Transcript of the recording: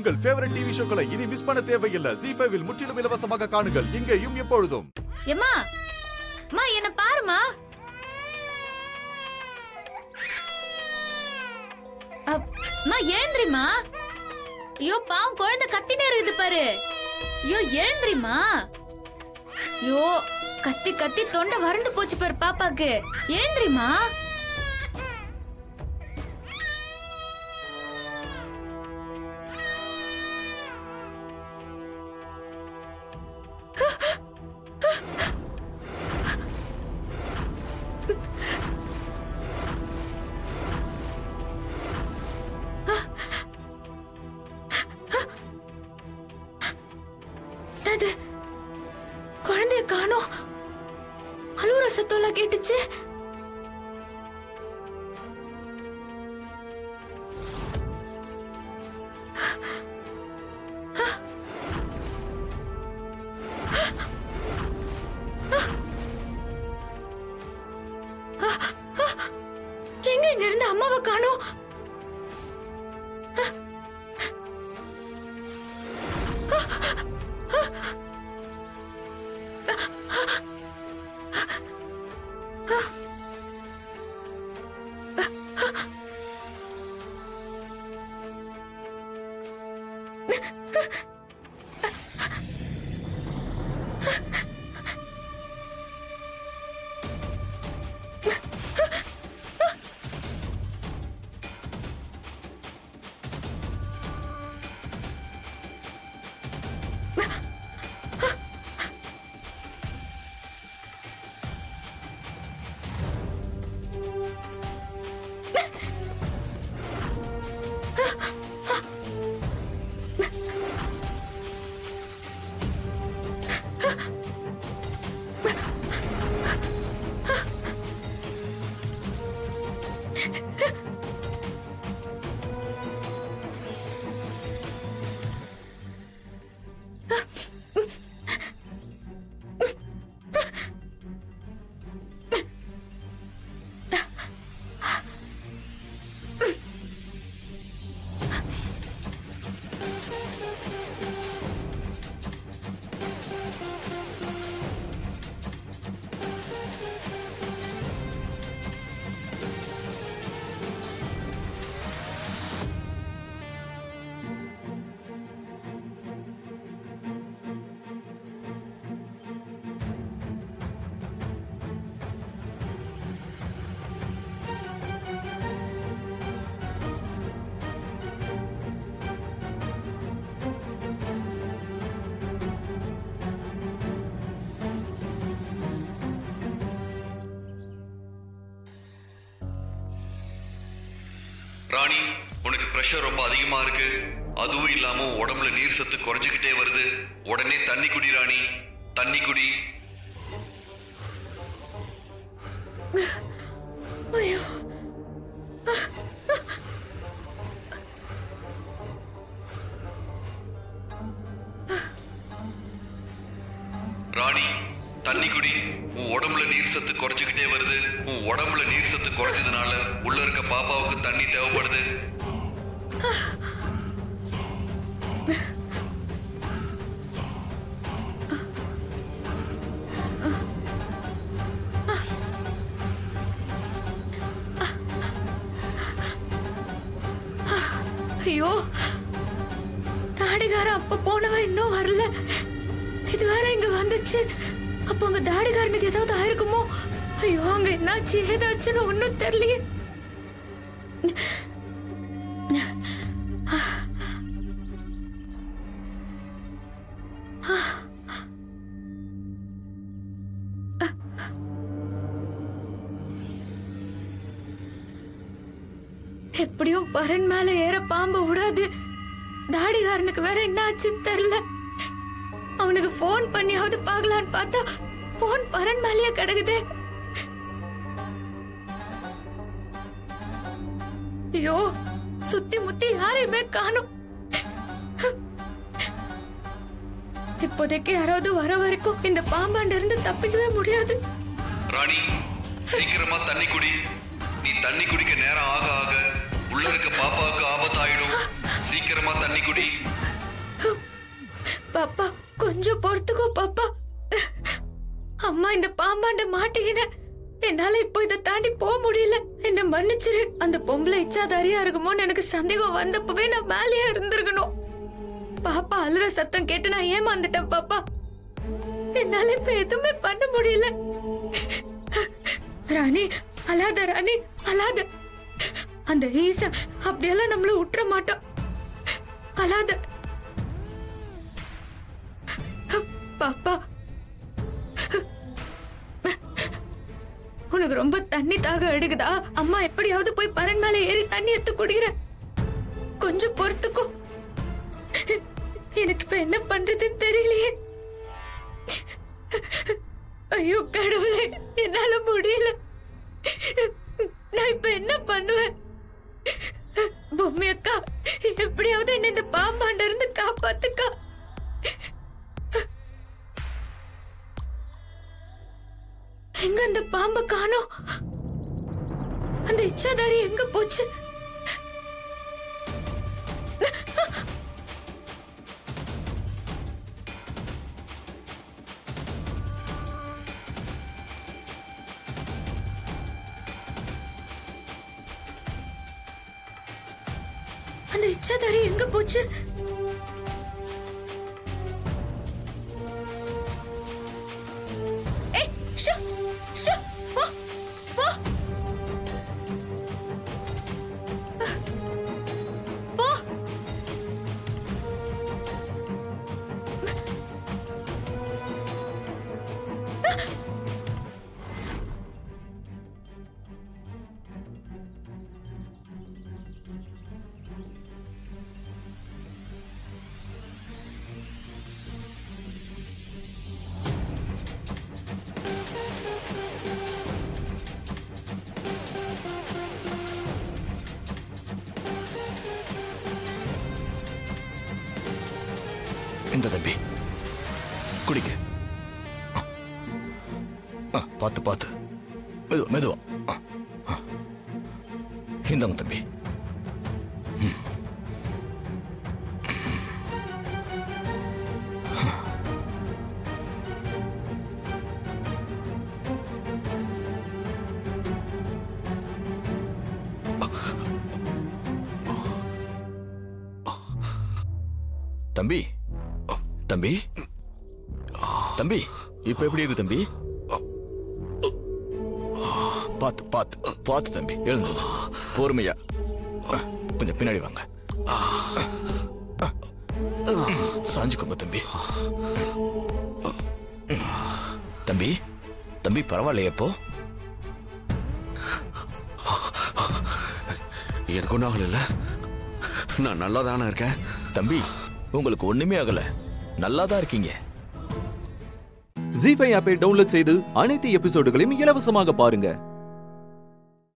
உங்கள் favourite TV ஷோக்களை இனி miss பண்ண தேவையில்லை ஜி ஃபைவில் முற்றிலும் இலவசமாக காணுங்கள் இங்கேயும் எப்பொழுதும் எம்மா அம்மா என்ன பாருமா அம்மா எழுந்திரிமா ஐயோ பாவம் குழந்தை கத்தினே இருக்குது பாரு ஐயோ எழுந்திரிமா ஐயோ கத்தி கத்தி தொண்டை வறண்டு போச்சு பாரு பாப்பாக்கு எழுந்திரிமா அது குழந்தைய காணோம் அழுவுற சத்தம்லாம் கேட்டுச்சு எங்க இங்க இருந்து அம்மாவை காணோம் ராணி உனக்கு பிரஷர் ரொம்ப அதிகமா இருக்கு அதுவும் இல்லாம உன் உடம்புல நீர் சத்து குறைஞ்சுக்கிட்டே வருது உடனே தண்ணி குடி ராணி தண்ணி குடி ஐயோ ராணி தண்ணி குடி உன் உடம்புல நீர் சத்து குறைஞ்சுக்கிட்டே வருது உன் உடம்புல நீர் சத்து குறைஞ்சதுனால உள்ள இருக்க பாப்பாவுக்கு தண்ணி தேவைப்படுது ஐயோ தாடிகாரன் அப்ப போனவ இன்னும் வரல இது வேற இங்க வந்துச்சு அப்ப உங்க தாடிகாரனுக்கு ஏதாவது ஆயிருக்குமோ ஐயோ அங்க என்னாச்சு ஏதாச்சுன்னு ஒண்ணும் தெரியலையே எப்படியும் பரன் மேல ஏற பாம்பு விடாது தாடிகாரனுக்கு வேற என்ன ஆச்சுன்னு தெரியல அவனுக்கு ஃபோன் பண்ணியாவது பார்க்கலான்னு பார்த்தா ஃபோன் பரன் மேலேயே கிடக்குதே ஐயோ சுத்தி முத்தி யாரையுமே காணும் இப்போதைக்கு யாராவது வர வரைக்கும் இந்த பாம்பாண்ட இருந்து தப்பிக்கவே முடியாது ராணி சீக்கிரமா தண்ணி குடி நீ தண்ணி குடிக்க நேரம் ஆக ஆக உள்ள இருக்க பாப்பாவுக்கு ஆபத்தாயிடும் சீக்கிரமா தண்ணி குடி பாப்பா கொஞ்சம் பொறுத்துக்கோ பாப்பா அம்மா இந்த பாம்பாண்ட மாட்டிக்கின என்னால இப்போ இதை தாண்டி போக முடியல என்ன மன்னிச்சிரு அந்த பொம்பளை இச்சாதாரியா இருக்குமோன்னு எனக்கு சந்தேகம் வந்தப்பவே நான் மேலேயே இருந்திருக்கணும் பாப்பா அழுற சத்தம் கேட்டு நான் ஏமாந்துட்டேன் பாப்பா என்னால இப்ப எதுவுமே பண்ண முடியல ராணி அழாத ராணி அழாத அந்த ஈசா அப்படியெல்லாம் நம்மள விட்டுற மாட்டோம் அழாத பாப்பா உனக்கு ரொம்ப தண்ணி தாக எடுக்குதா அம்மா எப்படியாவது போய் பரன் மேல ஏறி தண்ணி எடுத்து குடிக்கிறேன் கொஞ்சம் பொறுத்துக்கோ எனக்கு இப்ப என்ன பண்றதுன்னு தெரியலையே ஐயோ கடவுளே என்னால முடியல நான் இப்ப என்ன பண்ணுவேன் பொம்மை அக்கா எப்படியாவது என்ன இந்த பாம்பாண்ட இருந்து காப்பாத்துக்கா எங்க அந்த பாம்பை காணோம் அந்த இச்சாதாரி எங்க போச்சு அந்த இச்சாதாரி எங்க போச்சு ஏய், ஷு, ஷு, போ, போ. போ. இந்த தம்பி குடிங்க ஆ. ஆ, பார்த்து பார்த்து மெதுவா மெதுவா ஆ, ஆ. இந்தாங்க தம்பி ம். தம்பி தம்பி தம்பி இப்ப எப்படி இருக்கு தம்பி பாத்து பாத்து பாத்து தம்பி எழுந்து பொறுமையா அஹ், கொஞ்சம் பின்னாடி வாங்க சாஞ்சுக்கோங்க தம்பி தம்பி தம்பி பரவாயில்லையே இப்போ எனக்கு ஒன்றும் ஆகல நான் நல்லா தானே இருக்கேன் தம்பி உங்களுக்கு ஒண்ணுமே ஆகல நல்லா தான் இருக்கீங்க ஜி ஃபைவ் ஆப்பை டவுன்லோட் செய்து அனைத்து எபிசோடுகளையும் இலவசமாக பாருங்க